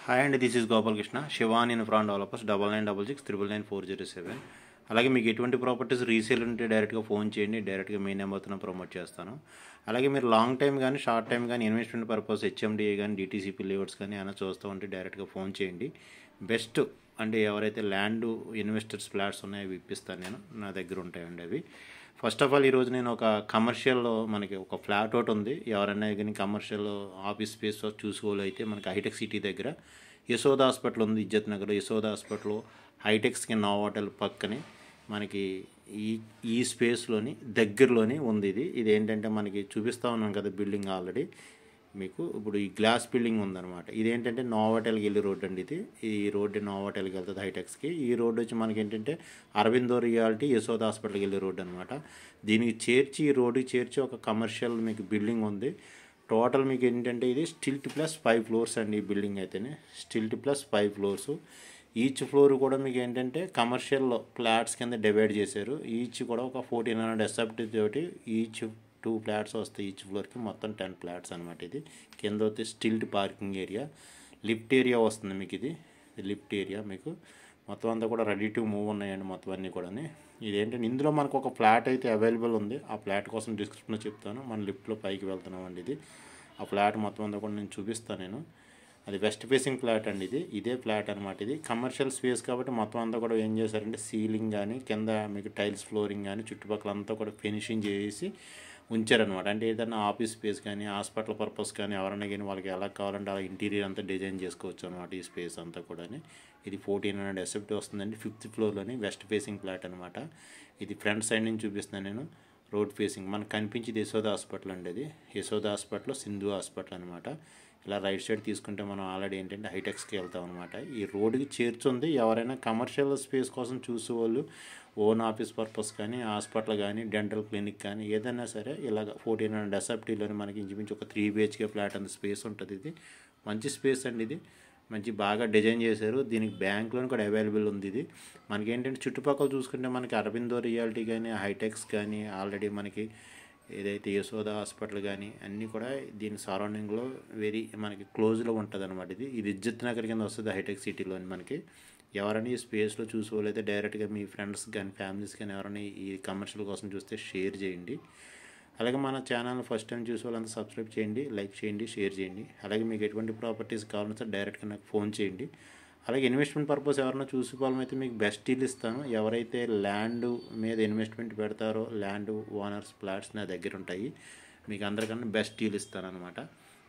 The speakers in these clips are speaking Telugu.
హాయ్ అండి this is Gopalakrishna Shivan in ఫ్రాన్ developers double nine double six triple nine four zero seven అలాగే మీకు ఎటువంటి ప్రాపర్టీస్ రీసేల్ ఉంటే డైరెక్ట్గా ఫోన్ చేయండి డైరెక్ట్గా మీ నెంబర్తో ప్రమోట్ చేస్తాను అలాగే మీరు లాంగ్ టైం కానీ షార్ట్ టైం కానీ ఇన్వెస్ట్మెంట్ పర్పస్ హెచ్ఎండిఏ కానీ డిటీసీపీ లేఅవుట్స్ కానీ ఏమైనా చూస్తూ ఉంటే డైరెక్ట్గా ఫోన్ చేయండి బెస్ట్ అంటే ఎవరైతే ల్యాండ్ ఇన్వెస్టర్స్ ఫ్లాట్స్ ఉన్నాయో అవి ఇప్పిస్తాను నేను నా దగ్గర ఉంటాయండి అవి ఫస్ట్ ఆఫ్ ఆల్ ఈరోజు నేను ఒక కమర్షియల్లో మనకి ఒక ఫ్లాట్ ఒకటి ఉంది ఎవరైనా కానీ కమర్షియల్ ఆఫీస్ స్పేస్ చూసుకోవాలి అయితే మనకి హైటెక్ సిటీ దగ్గర యశోద హాస్పిటల్ ఉంది ఇజ్జత్ నగర్ యశోద హాస్పిటల్ హైటెక్స్కి నోవాటల్ పక్కనే మనకి ఈ ఈ స్పేస్లోని దగ్గరలోని ఉంది ఇది ఇది ఏంటంటే మనకి చూపిస్తూ ఉన్నాను కదా బిల్డింగ్ ఆల్రెడీ మీకు ఇప్పుడు ఈ గ్లాస్ బిల్డింగ్ ఉందన్నమాట ఇదేంటంటే నోవాటెల్కి వెళ్ళి రోడ్ అండి ఇది ఈ రోడ్డు నోవాటెల్కి వెళ్తుంది హైటెక్స్కి ఈ రోడ్డు వచ్చి మనకి ఏంటంటే అరవిందో రియాలిటీ యశోద హాస్పిటల్కి వెళ్ళే రోడ్ అనమాట దీనికి చేర్చి ఈ రోడ్డుకి చేర్చి ఒక కమర్షియల్ మీకు బిల్డింగ్ ఉంది టోటల్ మీకు ఏంటంటే ఇది స్టిల్ట్ ప్లస్ ఫైవ్ ఫ్లోర్స్ అండి ఈ బిల్డింగ్ అయితేనే stilt plus five floors each floor కూడా మీకు ఏంటంటే కమర్షియల్ ఫ్లాట్స్ కింద డివైడ్ చేశారు ఈచ్ కూడా ఒక ఫోర్టీన్ హండ్రెడ్ ఎస్ఎఫ్టీ తోటి ఈచ్ టూ ఫ్లాట్స్ వస్తాయి ఈచ్ ఫ్లోర్కి మొత్తం టెన్ ఫ్లాట్స్ అనమాట ఇది కింద వచ్చి stilt parking area lift area వస్తుంది మీకు ఇది లిఫ్ట్ ఏరియా మీకు మొత్తం అంతా కూడా రెడీ టు మూవ్ ఉన్నాయండి మొత్తం అన్నీ కూడా ఇదేంటంటే ఇందులో మనకు ఒక ఫ్లాట్ అయితే అవైలబుల్ ఉంది ఆ ఫ్లాట్ కోసం డిస్క్రిప్షన్లో చెప్తాను మన లిఫ్ట్లో పైకి వెళ్తున్నామండి ఇది ఆ ఫ్లాట్ మొత్తం అంతా కూడా నేను చూపిస్తాను నేను అది వెస్ట్ ఫేసింగ్ ఫ్లాట్ అండి ఇది ఇదే ఫ్లాట్ అనమాట ఇది కమర్షియల్ స్పేస్ కాబట్టి మొత్తం అంతా కూడా ఏం చేశారంటే సీలింగ్ కానీ కింద మీకు టైల్స్ ఫ్లోరింగ్ కానీ చుట్టుపక్కల అంతా కూడా ఫినిషింగ్ చేసి ఉంచారనమాట అంటే ఏదైనా ఆఫీస్ స్పేస్ కానీ హాస్పిటల్ పర్పస్ కానీ ఎవరైనా కానీ వాళ్ళకి ఎలా కావాలంటే అలా ఇంటీరియర్ అంతా డిజైన్ చేసుకోవచ్చు అనమాట ఈ స్పేస్ అంతా కూడా ఇది ఫోర్టీన్ హండ్రెడ్ ఎస్ఎఫ్టీ వస్తుందండి ఫిఫ్త్ ఫ్లోర్లోని వెస్ట్ ఫేసింగ్ ఫ్లాట్ అనమాట ఇది ఫ్రంట్ సైడ్ నుంచి చూపిస్తున్నాను నేను రోడ్ ఫేసింగ్ మనకు కనిపించేది యశోద హాస్పిటల్ అండి అది యశోద హాస్పిటల్ సింధు హాస్పిటల్ అనమాట ఇలా రైట్ సైడ్ తీసుకుంటే మనం ఆల్రెడీ ఏంటంటే హైటెక్స్కి వెళ్తాం అనమాట ఈ రోడ్డుకి చేర్చుంది ఎవరైనా కమర్షియల్ స్పేస్ కోసం చూసే వాళ్ళు ఓన్ ఆఫీస్ పర్పస్ కానీ హాస్పిటల్ కానీ డెంటల్ క్లినిక్ కానీ ఏదైనా సరే ఇలాగ ఫోర్టీన్ హండ్రెడ్ ఎస్ఎఫ్టీలోని మనకి ఇంచుమించు ఒక త్రీ బిహెచ్కే ఫ్లాట్ అంత స్పేస్ ఉంటుంది ఇది మంచి స్పేస్ అండి ఇది మంచి బాగా డిజైన్ చేశారు దీనికి బ్యాంక్లో కూడా అవైలబుల్ ఉంది ఇది మనకి ఏంటంటే చుట్టుపక్కల చూసుకుంటే మనకి అరవిందో రియాలిటీ కానీ హైటెక్స్ కానీ ఆల్రెడీ మనకి ఏదైతే యశోద హాస్పిటల్ కానీ అన్నీ కూడా దీని సరౌండింగ్లో వెరీ మనకి క్లోజ్లో ఉంటుంది అనమాట ఇది ఇది ఇజ్జత్ నగర్ కింద వస్తుంది హైటెక్ సిటీలోని మనకి ఎవరైనా ఈ స్పేస్లో చూసుకోవాలైతే డైరెక్ట్గా మీ ఫ్రెండ్స్ కానీ ఫ్యామిలీస్ కానీ ఎవరైనా ఈ కమర్షియల్ కోసం చూస్తే షేర్ చేయండి అలాగే మన ఛానల్ ఫస్ట్ టైం చూసే వాళ్ళంతా సబ్స్క్రైబ్ చేయండి లైక్ చేయండి షేర్ చేయండి అలాగే మీకు ఎటువంటి ప్రాపర్టీస్ కావాలంటే డైరెక్ట్గా నాకు ఫోన్ చేయండి అలాగే ఇన్వెస్ట్మెంట్ పర్పస్ ఎవరైనా చూసుకోవాలైతే మీకు బెస్ట్ డీల్ ఇస్తాను ఎవరైతే ల్యాండ్ మీద ఇన్వెస్ట్మెంట్ పెడతారో ల్యాండ్ ఓనర్స్ ఫ్లాట్స్ నా దగ్గర ఉంటాయి మీకు అందరికన్నా బెస్ట్ డీల్ ఇస్తాను అనమాట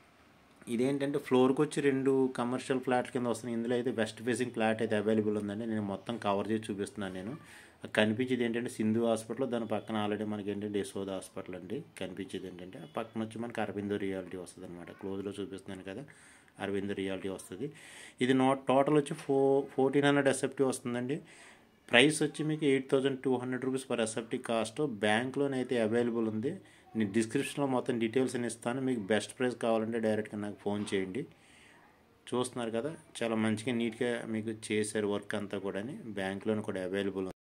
ఇదేంటంటే ఫ్లోర్కి వచ్చి రెండు కమర్షియల్ ఫ్లాట్ కింద వస్తున్నాయి ఇందులో అయితే వెస్ట్ ఫేసింగ్ ఫ్లాట్ అయితే అవైలబుల్ ఉందండి నేను మొత్తం కవర్ చేసి చూపిస్తున్నాను నేను కనిపించేది ఏంటంటే సింధు హాస్పిటల్ దాని పక్కన ఆల్రెడీ మనకి ఏంటంటే యశోద హాస్పిటల్ అండి కనిపించేది ఏంటంటే ఆ పక్కన వచ్చి మనకి అరవిందో రియాలిటీ వస్తుంది అనమాట క్లోజ్లో చూపిస్తున్నాను కదా అరవిందో రియాలిటీ వస్తుంది ఇది నో టోటల్ వచ్చి ఫో ఫోర్టీన్ హండ్రెడ్ ఎస్ఎఫ్టీ వస్తుందండి ప్రైస్ వచ్చి మీకు eight thousand two hundred rupees per SFT cost బ్యాంక్లోనైతే అవైలబుల్ ఉంది నేను డిస్క్రిప్షన్లో మొత్తం డీటెయిల్స్ అని ఇస్తాను మీకు బెస్ట్ ప్రైస్ కావాలంటే డైరెక్ట్గా నాకు ఫోన్ చేయండి చూస్తున్నారు కదా చాలా మంచిగా నీట్గా మీకు చేశారు వర్క్ అంతా కూడా బ్యాంక్లోనే కూడా అవైలబుల్ ఉంది